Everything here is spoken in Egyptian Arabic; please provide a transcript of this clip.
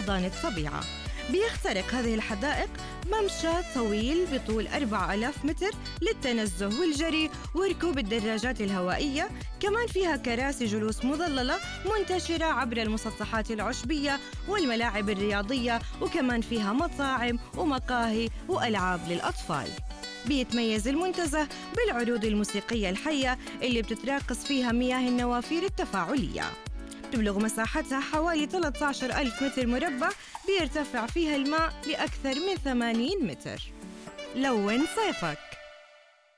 أحضان الطبيعة بيخترق هذه الحدائق ممشى طويل بطول 4000 متر للتنزه والجري وركوب الدراجات الهوائية كمان فيها كراسي جلوس مظللة منتشرة عبر المسطحات العشبية والملاعب الرياضية وكمان فيها مطاعم ومقاهي وألعاب للأطفال بيتميز المنتزه بالعروض الموسيقية الحية اللي بتتراقص فيها مياه النوافير التفاعلية تبلغ مساحتها حوالي 13 ألف متر مربع بيرتفع فيها الماء لأكثر من 80 متر لون صيفك